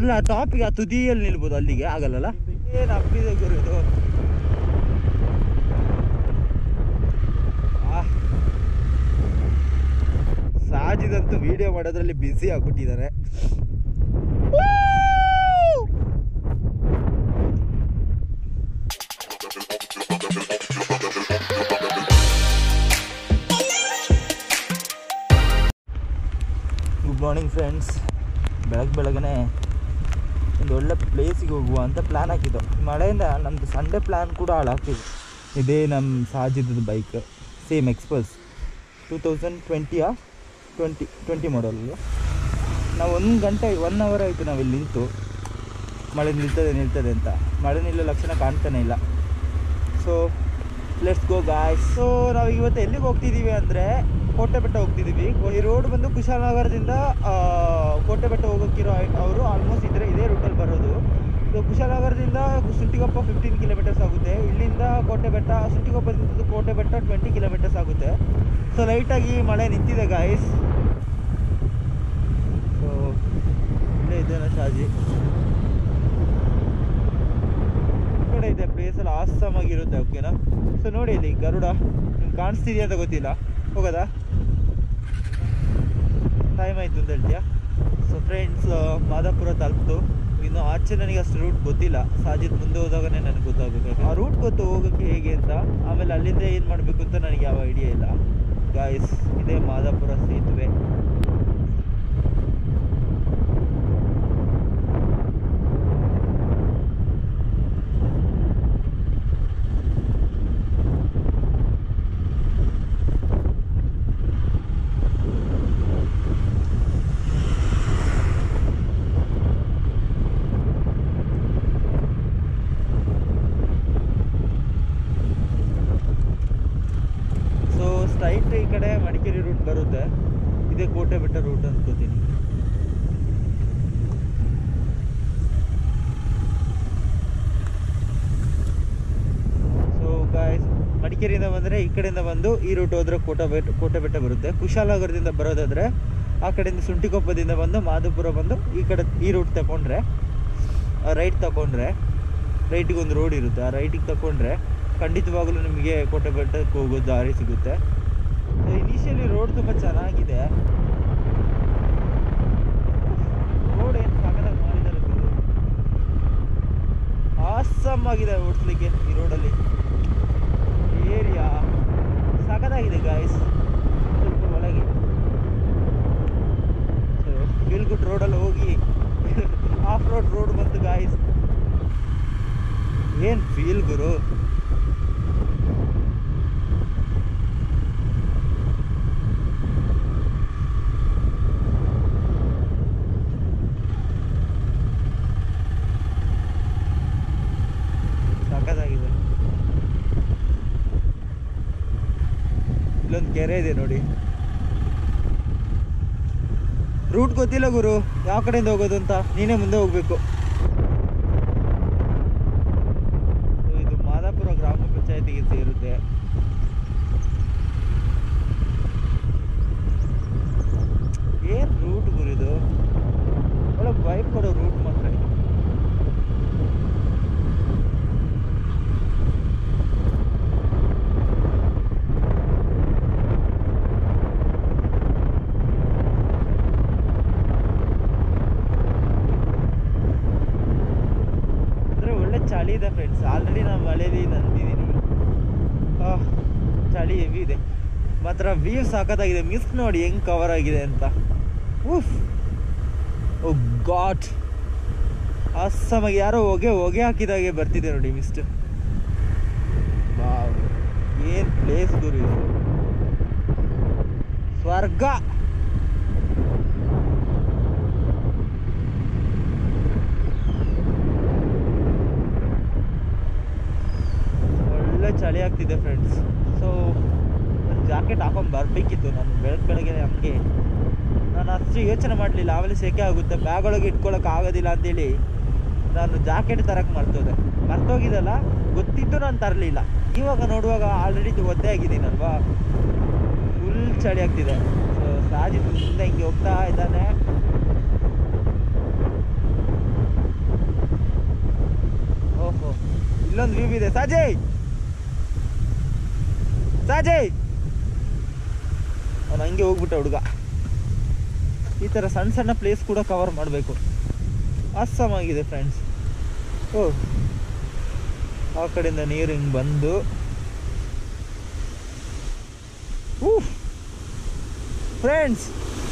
ಅಲ್ಲ ಟಾಪಿಗೆ ಆ ತುದಿಯಲ್ಲಿ ನಿಲ್ಬೋದು ಅಲ್ಲಿಗೆ ಆಗಲ್ಲಲ್ಲ ಏನು ಅಪ್ಪಿದೆ ಗುರು ಇದು ಆಹ್. ಸಾಜಿದಂತೂ ವಿಡಿಯೋ ಮಾಡೋದ್ರಲ್ಲಿ ಬ್ಯುಸಿ ಆಗ್ಬಿಟ್ಟಿದ್ದಾರೆ ಗುಡ್ ಮಾರ್ನಿಂಗ್ ಫ್ರೆಂಡ್ಸ್ ಬೆಳಗ್ಗೆ ಬೆಳಗ್ಗೆ ಒಂದು ಒಳ್ಳೆ ಪ್ಲೇಸಿಗೆ ಹೋಗುವ ಅಂತ ಪ್ಲ್ಯಾನ್ ಹಾಕಿದ್ದು ಮಳೆಯಿಂದ ನಮ್ಮದು ಸಂಡೇ ಪ್ಲ್ಯಾನ್ ಕೂಡ ಹಾಳಾಗ್ತಿದೆ ಇದೇ ನಮ್ಮ ಸಾಜಿದ್ದು bike same Xpulse two thousand ಟ್ವೆಂಟಿಯಾ ಟ್ವೆಂಟಿ ಟ್ವೆಂಟಿ ಮಾಡಲು ನಾವು ಒಂದು ಗಂಟೆ ಒನ್ ಅವರ್ ಆಯಿತು ನಾವಿಲ್ಲಿ ನಿಂತು ಮಳೆ ನಿಲ್ತದೆ ನಿಲ್ತದೆ ಅಂತ ಮಳೆ ನಿಲ್ಲೋ ಲಕ್ಷಣ ಕಾಣ್ತಾನೆ ಇಲ್ಲ so let's go guys so ನಾವು ಇವತ್ತು ಎಲ್ಲಿಗೆ ಹೋಗ್ತಿದ್ದೀವಿ ಅಂದರೆ ಕೋಟೆ ಬೆಟ್ಟ ಹೋಗ್ತಿದ್ದೀವಿ ಈ ರೋಡ್ ಬಂದು ಕುಶಾಲನಗರದಿಂದ ಆ, ಕೋಟೆ ಬೆಟ್ಟ ಹೋಗೋಕ್ಕಿರೋ ಅವರು ಆಲ್ಮೋಸ್ಟ್ ಇದ್ರೆ ಇದೇ ರೂಟಲ್ಲಿ ಬರೋದು ಸೊ ಕುಶಾಲನಗರದಿಂದ ಸುಂಟಿಗೊಪ್ಪ ಫಿಫ್ಟೀನ್ ಕಿಲೋಮೀಟರ್ಸ್ ಆಗುತ್ತೆ ಇಲ್ಲಿಂದ ಕೋಟೆ ಬೆಟ್ಟ ಸುಂಟಿಗೊಪ್ಪದಿಂದ ಕೋಟೆ ಬೆಟ್ಟ ಟ್ವೆಂಟಿ ಕಿಲೋಮೀಟರ್ಸ್ ಆಗುತ್ತೆ ಸೊ ಲೈಟಾಗಿ ಮಳೆ ನಿಂತಿದೆ ಗಾಯ್ಸ್ ಸೊ ಇಲ್ಲೇ ಇದ್ದೇನೆ ಶಾಜಿ ಈ ಕಡೆ ಇದೆ ಪ್ಲೇಸ್ ಎಲ್ಲ ಆಸಮ್ ಆಗಿರುತ್ತೆ ಓಕೆನಾ ಸೊ ನೋಡಿ ಇಲ್ಲಿ ಗರುಡ ನಿಮ್ಗೆ ಕಾಣಿಸ್ತಿದ್ಯಾ ಅಂತ ಗೊತ್ತಿಲ್ಲ ಹೋಗೋದಾ ಟೈಮ್ ಆಯ್ತು ಅಂತ ಹೇಳ್ತೀಯಾ ಸೊ ಫ್ರೆಂಡ್ಸ್ ಮಾದಾಪುರ ತಲುಪ್ತು ಇನ್ನು ಆಚೆ ನನಗೆ ಅಷ್ಟು ರೂಟ್ ಗೊತ್ತಿಲ್ಲ ಸಾಜಿದ್ ಮುಂದೆ ಹೋದಾಗನೇ ನನಗೆ ಗೊತ್ತಾಗಬೇಕು ಆ ರೂಟ್ ಗೊತ್ತು ಹೋಗೋಕ್ಕೆ ಹೇಗೆ ಅಂತ ಆಮೇಲೆ ಅಲ್ಲಿಂದ ಏನು ಮಾಡಬೇಕು ಅಂತ ನನಗೆ ಯಾವ ಐಡಿಯಾ ಇಲ್ಲ ಗಾಯ್ಸ್ ಇದೇ ಮಾದಾಪುರ ಸೇತುವೆ ಸೊ ಸ್ಟ್ರೈಟ್ ಈ ಕಡೆ ಮಡಿಕೇರಿ ರೂಟ್ ಬರುತ್ತೆ ಇದೇ ಕೋಟೆ ಬೆಟ್ಟ ರೂಟ್ ಅನ್ಕೋತೀನಿ ಸೊ ಗಾಯ್ಸ್ ಮಡಿಕೇರಿಯಿಂದ ಬಂದರೆ ಈ ಕಡೆಯಿಂದ ಬಂದು ಈ ರೂಟ್ ಹೋದ್ರೆ ಕೋಟೆ ಬೆಟ್ಟ ಕೋಟೆ ಬೆಟ್ಟ ಬರುತ್ತೆ ಕುಶಾಲನಗರದಿಂದ ಬರೋದಾದ್ರೆ ಆ ಕಡೆಯಿಂದ ಸುಂಟಿಕೊಪ್ಪದಿಂದ ಬಂದು ಮಾಧುಪುರ ಬಂದು ಈ ಕಡೆ ಈ ರೂಟ್ ತಗೊಂಡ್ರೆ ರೈಟ್ ತಗೊಂಡ್ರೆ ರೈಟಿಗೆ ಒಂದು ರೋಡ್ ಇರುತ್ತೆ ಆ ರೈಟಿಗೆ ತಗೊಂಡ್ರೆ ಖಂಡಿತವಾಗಲೂ ನಿಮಗೆ ಕೋಟೆ ಬೆಟ್ಟಕ್ಕೆ ಹೋಗೋ ದಾರಿ ಸಿಗುತ್ತೆ ಸೊ ಇನಿಷಿಯಲಿ ರೋಡ್ ತುಂಬ ಚೆನ್ನಾಗಿದೆ ರೋಡ್ ಏನು ಸಾಕಾಗಿ ಮಾಡಿದ್ದಾರೆ ಆಸಮ್ ಆಗಿದೆ ಓಡಿಸ್ಲಿಕ್ಕೆ ಈ ರೋಡಲ್ಲಿ ಏರಿಯಾ ಸಖತ್ತಾಗಿದೆ ಗಾಯ್ಸ್ ಸ್ವಲ್ಪ ಒಳಗೆ ಸೊ ಫೀಲ್ ಗುಡ್ ರೋಡಲ್ಲಿ ಹೋಗಿ ಆಫ್ ರೋಡ್ ರೋಡ್ ಬಂತು ಗಾಯ್ಸ್ ಏನ್ ಫೀಲ್ ಗುರು ಸಖತ್ತಾಗಿದೆ ಇಲ್ಲೊಂದು ಕೆರೆ ಇದೆ ನೋಡಿ ರೂಟ್ ಗೊತ್ತಿಲ್ಲ ಗುರು ಯಾವ ಕಡೆಯಿಂದ ಹೋಗೋದು ಅಂತ ನೀನೇ ಮುಂದೆ ಹೋಗ್ಬೇಕು So, ಇದು ಮಾದಾಪುರ ಗ್ರಾಮ ಪಂಚಾಯತಿಗೆ ಸೇರುತ್ತೆ ಏನ್ ರೂಟ್ ಗುರು ಇದು ಒಳ್ಳೆ ವೈಬ್ ಕೊಡೋ ರೂಟ್ ಮಾತ್ರ ಇದು. ಅಂದ್ರೆ ಒಳ್ಳೆ ಚಳಿ ಇದೆ ಫ್ರೆಂಡ್ಸ್ ಆಲ್ರೆಡಿ ನಾನು ಮಳೆಯಲ್ಲಿ ನಂದಿದ್ದೀನಿ ಆಹ್, ಚಳಿ ಹೆವಿ ಇದೆ ಮಾತ್ರ ವ್ಯೂ ಸಾಕತ್ತಾಗಿದೆ ಮಿಸ್ ನೋಡಿ ಹೆಂಗ್ ಕವರ್ ಆಗಿದೆ ಅಂತ ಉಫ್ ಓ ಗಾಟ್ ಅಸ್ಸಾಮಾಗಿ ಯಾರೋ ಹೊಗೆ ಹೊಗೆ ಹಾಕಿದಾಗೆ ಬರ್ತಿದೆ ನೋಡಿ ಮಿಸ್ಟ್ ವಾವ್ ಏನ್ ಪ್ಲೇಸ್ ಗುರು ಇದು ಸ್ವರ್ಗ ಒಳ್ಳೆ ಚಳಿ ಆಗ್ತಿದೆ ಫ್ರೆಂಡ್ಸ್ ಸೊ ಒಂದು ಜಾಕೆಟ್ ಹಾಕೊಂಡು ಬರಬೇಕಿತ್ತು ನಾನು ಬೆಳಗ್ಗೆ ಬೆಳಗ್ಗೆ ಹಂಗೆ ನಾನು ಅಷ್ಟು ಯೋಚನೆ ಮಾಡಲಿಲ್ಲ ಆಮೇಲೆ ಸೆಕೆ ಆಗುತ್ತೆ ಬ್ಯಾಗ್ ಒಳಗೆ ಇಟ್ಕೊಳಕ್ಕೆ ಆಗೋದಿಲ್ಲ ಅಂತೇಳಿ ನಾನು ಜಾಕೆಟ್ ತರಕ್ಕೆ ಮರ್ತೋದೆ ಮರ್ತೋಗಿದಲ್ಲ ಗೊತ್ತಿದ್ದು ನಾನು ತರಲಿಲ್ಲ ಇವಾಗ ನೋಡುವಾಗ ಆಲ್ರೆಡಿ ಒದ್ದೆ ಆಗಿದ್ದೀನಲ್ವಾ ಫುಲ್ ಚಳಿ ಆಗ್ತಿದೆ ಸೊ ಸಾಜಿ ಮುಂದೆ ಹಿಂಗೆ ಹೋಗ್ತಾ ಇದ್ದಾನೆ ಇಲ್ಲೊಂದು ವ್ಯೂ ಇದೆ ಸಾಜಯ್ ಸಾಜಯ್ ಅವನು ಹಂಗೆ ಹೋಗ್ಬಿಟ್ಟ ಹುಡುಗ ಈ ಥರ ಸಣ್ಣ ಸಣ್ಣ ಪ್ಲೇಸ್ ಕೂಡ ಕವರ್ ಮಾಡಬೇಕು ಆಗಿದೆ ಫ್ರೆಂಡ್ಸ್ ಓ ಆ ಕಡೆಯಿಂದ ನೀರು ಹಿಂಗೆ ಬಂದು ಫ್ರೆಂಡ್ಸ್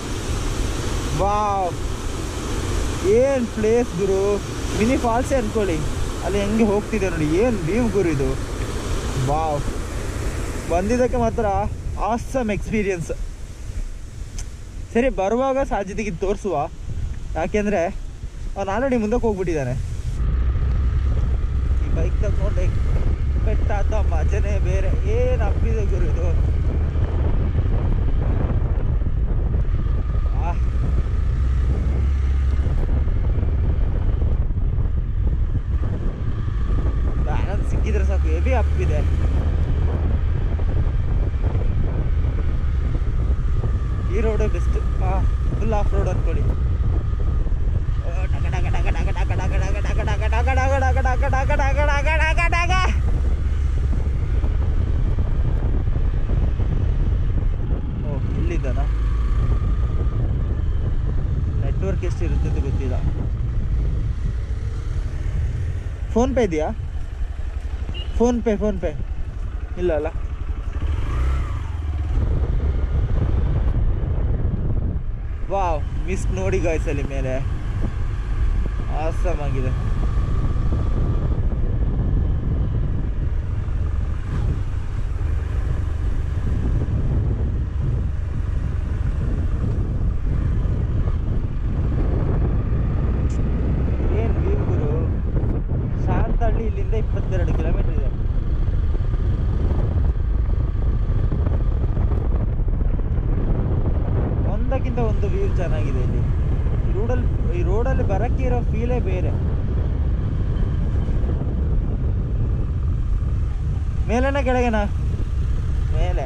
ವಾವ್ ಏನು ಪ್ಲೇಸ್ ಗುರು ಮಿನಿ ಫಾಲ್ಸೇ ಅನ್ಕೊಳ್ಳಿ ಅಲ್ಲಿ ಹೆಂಗೆ ಹೋಗ್ತಿದೆ ನೋಡಿ ಏನು ವ್ಯೂ ಗುರು ಇದು ವಾವ್ ಬಂದಿದ್ದಕ್ಕೆ ಮಾತ್ರ ಆಸಮ್ ಎಕ್ಸ್ಪೀರಿಯನ್ಸ್ ಸರಿ ಬರುವಾಗ ಸಾಧ್ಯತೆಗೆ ತೋರಿಸುವ ಯಾಕೆಂದರೆ ಅವನು ಆಲ್ರೆಡಿ ಮುಂದಕ್ಕೆ ಹೋಗ್ಬಿಟ್ಟಿದ್ದಾನೆ ಈ ಬೈಕ್ ತಗೊಂಡೆ ಪೆಟ್ಟಾದ ಮಜನೇ ಬೇರೆ ಏನು ಹಬ್ಬಿದೆ ಗುರು ಇದು ಆಹ್. ಬ್ಯಾಲೆನ್ಸ್ ಸಿಕ್ಕಿದ್ರೆ ಸಾಕು ಹೆವಿ ಅಪ್ಪಿದೆ ಈ ರೋಡೇ ಬೆಸ್ಟ್ ಫುಲ್ ಆಫ್ ರೋಡ್ ಅನ್ಕೊಳ್ಳಿ ಓ, ಡಗ ಡಗ ಡಗ ಡಗ ಡಗ ಡಗ ಡಗ ಡಗ ಡಗ ಡಗ ಡಗ ಡಗ ಡಗ ಡಗ ಡಗ ಡಗ ಡಗ ಡಗ. ಓ ಇಲ್ಲಿದ್ದಾನ ನೆಟ್ವರ್ಕ್ ಎಷ್ಟು ಇರುತ್ತೆ ಅಂತ ಗೊತ್ತಿಲ್ಲ ಫೋನ್ ಪೇ ಇದೆಯಾ ಫೋನ್ ಪೇ ಫೋನ್ ಪೇ ಇಲ್ಲ ಅಲ್ಲ ವಾವ್ ಮಿಸ್ ನೋಡಿ ಗಾಯ್ಸ್ ಅಲ್ಲಿ ಮೇಲೆ ಆಸಮ್ ಆಗಿದೆ ಏನ್ ವ್ಯೂ ಗುರು ಶಾಂತಹಳ್ಳಿ ಇಲ್ಲಿಂದ ಇಪ್ಪತ್ತೆರಡು ಕಿಲೋಮೀಟರ್ ಇದೆ ಒಂದಕ್ಕಿಂತ ಒಂದು ವ್ಯೂ ಚೆನ್ನಾಗಿದೆ ಇಲ್ಲಿ ಈ ರೋಡಲ್ಲಿ ಈ ರೋಡಲ್ಲಿ ಬರಕ್ಕೆ ಇರೋ ಫೀಲೇ ಬೇರೆ ಮೇಲೆನ ಕೆಳಗೆನಾ ಮೇಲೆ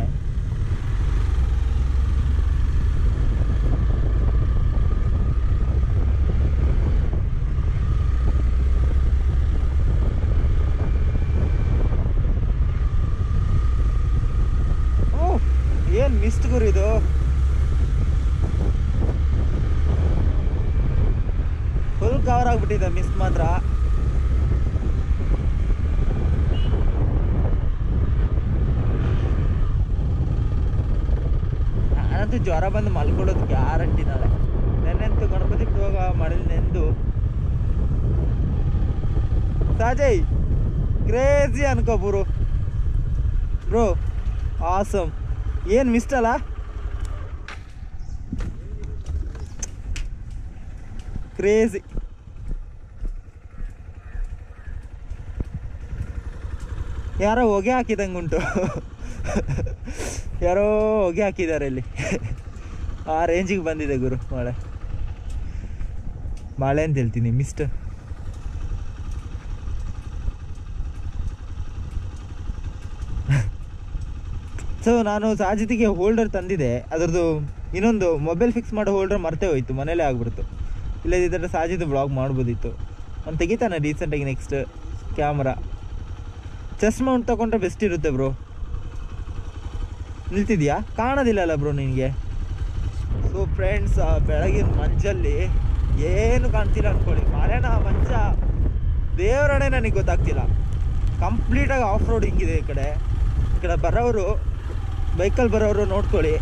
ಓ ಏನ್ ಮಿಸ್ಟ್ ಗುರು ಇದು ಫುಲ್ ಕವರ್ ಆಗ್ಬಿಟ್ಟಿದೆ ಮಿಸ್ಟ್ ಮಾತ್ರ ನಾನಂತೂ ಜ್ವರ ಬಂದು ಮಲ್ಕೊಳ್ಳೋದು ಗ್ಯಾರಂಟಿ ನಾಳೆ ನೆನ್ನೆಂತೂ ಗಣಪತಿ ಬಿಡುವಾಗ ಮಳೇಲಿ ನೆಂದು ಸಾಜಯ್ ಕ್ರೇಜಿ ಅನ್ಕೋ ಬ್ರೋ ಬ್ರೋ ಆಸಮ್ ಏನು ಮಿಸ್ಟ್ ಅಲ್ಲ ಕ್ರೇಜಿ ಯಾರೋ ಹೊಗೆ ಹಾಕಿದಂಗುಂಟು ಯಾರೋ ಹೊಗೆ ಹಾಕಿದ್ದಾರೆ ಇಲ್ಲಿ ಆ ರೇಂಜಿಗೆ ಬಂದಿದೆ ಗುರು ಮಳೆ ಮಳೆ ಅಂತ ಹೇಳ್ತೀನಿ ಮಿಸ್ಟ್ ಸೊ ನಾನು ಸಾಜಿತಿಗೆ ಹೋಲ್ಡರ್ ತಂದಿದೆ ಅದರದ್ದು ಇನ್ನೊಂದು ಮೊಬೈಲ್ ಫಿಕ್ಸ್ ಮಾಡೋ ಹೋಲ್ಡರ್ ಮರ್ತೇ ಹೋಯ್ತು ಮನೇಲೇ ಆಗ್ಬಿಡ್ತು ಇಲ್ಲದಿದ್ದರೆ ಸಾಜಿದು ಬ್ಲಾಗ್ ಮಾಡ್ಬೋದಿತ್ತು ಅವ್ನು ತೆಗಿತಾನೆ ರೀಸೆಂಟಾಗಿ ನೆಕ್ಸ್ಟ್ ಕ್ಯಾಮ್ರಾ ಚೆಸ್ ಮೌಂಟ್ ತಗೊಂಡ್ರೆ ಬೆಸ್ಟ್ ಇರುತ್ತೆ ಬ್ರೋ ನಿಲ್ತಿದ್ಯಾ ಕಾಣೋದಿಲ್ಲಲ್ಲ ಬ್ರೋ ನಿನಗೆ ಸೊ ಫ್ರೆಂಡ್ಸ್ ಬೆಳಗಿನ ಮಂಜಲ್ಲಿ ಏನು ಕಾಣ್ತಿಲ್ಲ ಅನ್ಕೊಳ್ಳಿ ಮಳೆನ ಮಂಜ ದೇವರಣೆ ನನಗೆ ಗೊತ್ತಾಗ್ತಿಲ್ಲ ಕಂಪ್ಲೀಟಾಗಿ ಆಫ್ ರೋಡ್ ಹಿಂಗಿದೆ ಈ ಕಡೆ ಈ ಕಡೆ ಬರೋರು ಬೈಕಲ್ಲಿ ಬರೋರು ನೋಡ್ಕೊಳ್ಳಿ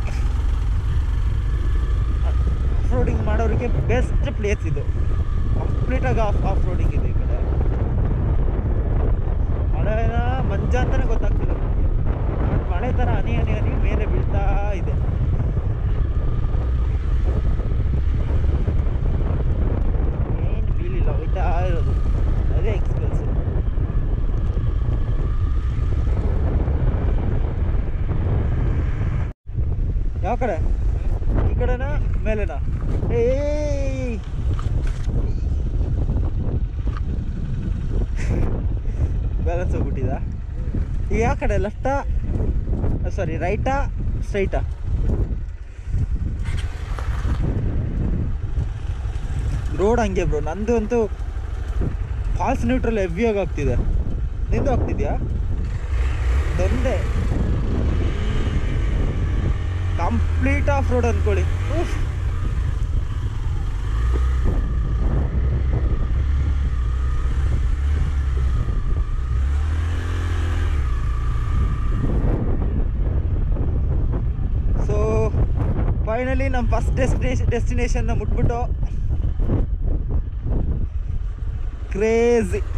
ಆಫ್ ರೋಡಿಂಗ್ ಮಾಡೋರಿಗೆ ಬೆಸ್ಟ್ ಪ್ಲೇಸ್ ಇದು ಕಂಪ್ಲೀಟಾಗಿ ಆಫ್ ಆಫ್ ರೋಡಿಂಗ್ ಇದೆ ಈ ಕಡೆ ಮಳೆನ ಮಂಜ ಅಂತಾನೆ ಗೊತ್ತಾಗ್ತಿಲ್ಲ ನನಗೆ ಬಟ್ ಮಳೆ ಥರ ಹನಿ ಹನಿ ಹನಿ ಮೇಲೆ ಬೀಳ್ತಾ ಇದೆ ಏನು ಬೀಳಿಲ್ಲ ಹೋಯ್ತಾ ಇರೋದು ಅದೇ ಎಕ್ಸ್ಪೆನ್ಸ್ ಯಾವ ಕಡೆ ಈ ಕಡೆನಾ ಮೇಲೆನಾ ಏಯ್ ಬ್ಯಾಲೆನ್ಸ್ ಹೋಗ್ಬಿಟ್ಟಿದ ಈಗ ಯಾವ ಕಡೆ ಲೆಫ್ಟಾ ಸಾರಿ ರೈಟಾ ಸ್ಟ್ರೈಟಾ ರೋಡ್ ಹಂಗೆ ಬ್ರೋ ನಂದು ಅಂತೂ ಫಾಲ್ಸ್ ನ್ಯೂಟ್ರಲ್ ಹೆವಿಯಾಗಿ ಆಗ್ತಿದೆ ನಿಂದು ಹೋಗ್ತಿದ್ಯಾ ದೊಂದೆ ಕಂಪ್ಲೀಟ್ ಆಫ್ ರೋಡ್ ಅನ್ಕೊಳ್ಳಿ ಉಫ್. ಸೊ ಫೈನಲಿ ನಮ್ಮ ಫಸ್ಟ್ ಡೆಸ್ಟಿನೇಷನ್ ಡೆಸ್ಟಿನೇಷನ್ನ ಮುಟ್ಬಿಟ್ಟು ಕ್ರೇಜಿ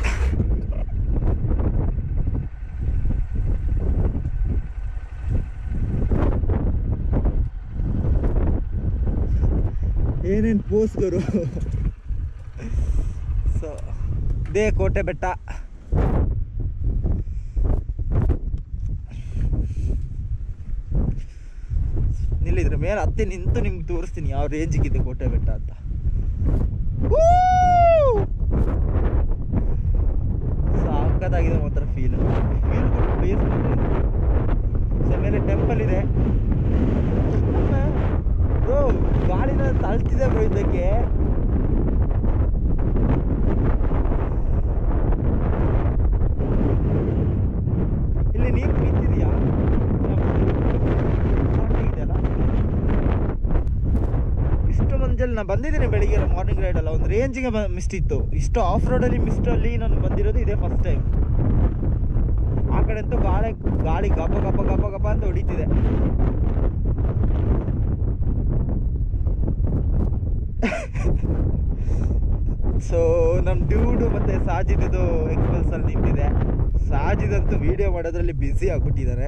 ಏನೇನು ಪೋಸ್ಗರು ಸೊ ಇದೇ ಕೋಟೆ ಬೆಟ್ಟ ನಿಲ್ಲಿದ್ರೆ ಮೇಲೆ ಹತ್ತಿ ನಿಂತು ನಿಮ್ಗೆ ತೋರಿಸ್ತೀನಿ ಯಾವ ರೇಂಜಿಗಿದೆ ಕೋಟೆ ಬೆಟ್ಟ ಅಂತ ಸಾಕದಾಗಿದೆ ಮಾತ್ರ ಫೀಲ್ ಫೀಲ್ ಪ್ಲೇಸ್ ಸೊ ಮೇಲೆ ಟೆಂಪಲ್ ಇದೆ ಬ್ರೋ ಗಾಳಿನ ತಳ್ತಿದೆ ಬ್ರೋ ಇದಕ್ಕೆ ಇಲ್ಲಿ ನೀರು ನಿಂತಿದೆಯಾ ಇದೆಯಲ್ಲ ಇಷ್ಟು ಮಂಜಲ್ಲಿ ನಾನು ಬಂದಿದ್ದೀನಿ ಬೆಳಿಗ್ಗೆ ಮಾರ್ನಿಂಗ್ ರೈಡ್ ಅಲ್ಲ ಒಂದು ರೇಂಜಿಗೆ ಮಿಸ್ಟ್ ಇತ್ತು ಇಷ್ಟು ಆಫ್ ರೋಡಲ್ಲಿ ಮಿಸ್ಟಲ್ಲಿ ನಾನು ಬಂದಿರೋದು ಇದೇ ಫಸ್ಟ್ ಟೈಮ್ ಆ ಕಡೆ ಅಂತೂ ಗಾಳಿ ಗಾಳಿ ಗಪ ಗಪ ಗಪ ಗಪ ಅಂತ ಹೊಡಿತಿದೆ ಸೊ ನಮ್ಮ ಡ್ಯೂಡು ಮತ್ತು ಸಾಜಿದ್ದು ಎಕ್ಸ್ಪಲ್ಸಲ್ಲಿ ನಿಂತಿದೆ ಸಾಜಿದಂತೂ ವಿಡಿಯೋ ಮಾಡೋದ್ರಲ್ಲಿ ಬ್ಯುಸಿ ಆಗ್ಬಿಟ್ಟಿದ್ದಾರೆ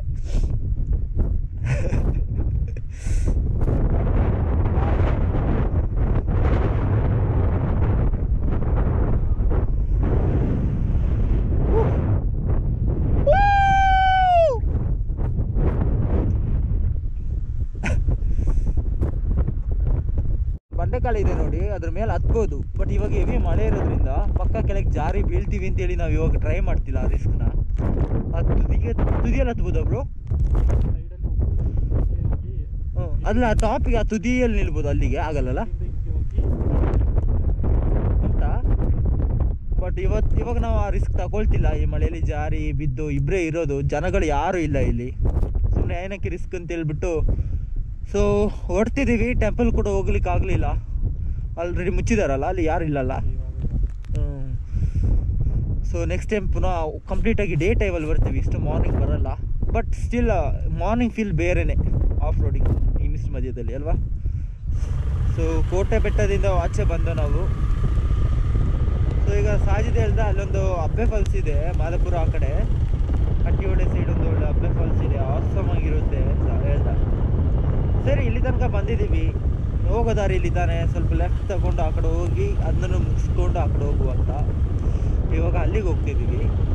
ಬಂಡೆಕಾಳು ಇದೆ ನೋಡಿ ಅದ್ರ ಮೇಲೆ ಹತ್ಬೋದು ಬಟ್ ಇವಾಗ ಹೆವಿ ಮಳೆ ಇರೋದ್ರಿಂದ ಪಕ್ಕ ಕೆಳಗೆ ಜಾರಿ ಬೀಳ್ತೀವಿ ಅಂತೇಳಿ ನಾವು ಇವಾಗ ಟ್ರೈ ಮಾಡ್ತಿಲ್ಲ ಆ ರಿಸ್ಕ್ನ ಆ ತುದಿಗೆ ತುದಿಯಲ್ಲಿ ಹತ್ಬೋದಾ ಬ್ರೋ ಸೈಡಲ್ಲಿ ಹೋಗಿ ಹೋಗಿ ಹ್ಞೂ ಅಲ್ಲ ಟಾಪಿಗೆ ಆ ತುದಿಯಲ್ಲಿ ನಿಲ್ಬೋದು ಅಲ್ಲಿಗೆ ಆಗಲ್ಲಲ್ಲ ಹಿಂದಕ್ಕೆ ಹೋಗಿ ಉಂಟಾ ಬಟ್ ಇವತ್ತು ಇವಾಗ ನಾವು ಆ ರಿಸ್ಕ್ ತಗೊಳ್ತಿಲ್ಲ ಈ ಮಳೆಯಲ್ಲಿ ಜಾರಿ ಬಿದ್ದು ಇಬ್ಬರೇ ಇರೋದು ಜನಗಳು ಯಾರೂ ಇಲ್ಲ ಇಲ್ಲಿ ಸುಮ್ಮನೆ ಏನಕ್ಕೆ ರಿಸ್ಕ್ ಅಂತ ಹೇಳ್ಬಿಟ್ಟು ಸೊ ಹೊಡ್ತಿದ್ದೀವಿ ಟೆಂಪಲ್ ಕೂಡ ಹೋಗ್ಲಿಕ್ಕೆ ಆಗಲಿಲ್ಲ ಆಲ್ರೆಡಿ ಮುಚ್ಚಿದಾರಲ್ಲ ಅಲ್ಲಿ ಯಾರು ಇಲ್ಲಲ್ಲ ಇವಾಗ ಸೊ ನೆಕ್ಸ್ಟ್ ಟೈಮ್ ಪುನಃ ಕಂಪ್ಲೀಟಾಗಿ ಡೇ ಟೈಮಲ್ಲಿ ಬರ್ತೀವಿ ಇಷ್ಟು ಮಾರ್ನಿಂಗ್ ಬರಲ್ಲ ಬಟ್ ಸ್ಟಿಲ್ ಮಾರ್ನಿಂಗ್ ಫೀಲ್ ಬೇರೆನೆ ಆಫ್ ರೋಡಿಂಗ್ ಈ ಮಿಸ್ಟ್ ಮಧ್ಯದಲ್ಲಿ ಅಲ್ವಾ ಸೊ ಕೋಟೆ ಬೆಟ್ಟದಿಂದ ಆಚೆ ಬಂದ ನಾವು ಸೊ ಈಗ ಸಾಜಿದೆ ಹೇಳ್ದ ಅಲ್ಲೊಂದು ಅಬ್ಬೆ ಫಾಲ್ಸ್ ಇದೆ ಮಾದಪುರ ಆ ಕಡೆ ಕಟ್ಟಿಹೊಳೆ ಸೈಡ್ ಒಂದು ಒಳ್ಳೆ ಅಬ್ಬೆ ಫಾಲ್ಸ್ ಇದೆ ಆಸಮ್ ಆಗಿರುತ್ತೆ ಅಂತ ಹೇಳ್ದ ಸರಿ ಇಲ್ಲಿ ತನಕ ಬಂದಿದ್ದೀವಿ ಹೋಗೋ ದಾರಿ ಇಲ್ಲಿದ್ದಾನೆ ಸ್ವಲ್ಪ ಲೆಫ್ಟ್ ತಗೊಂಡು ಆ ಕಡೆ ಹೋಗಿ ಅದನ್ನು ಮುಗಿಸ್ಕೊಂಡು ಆ ಕಡೆ ಹೋಗುವ ಅಂತ ಇವಾಗ ಅಲ್ಲಿಗೆ ಹೋಗ್ತಿದ್ದೀವಿ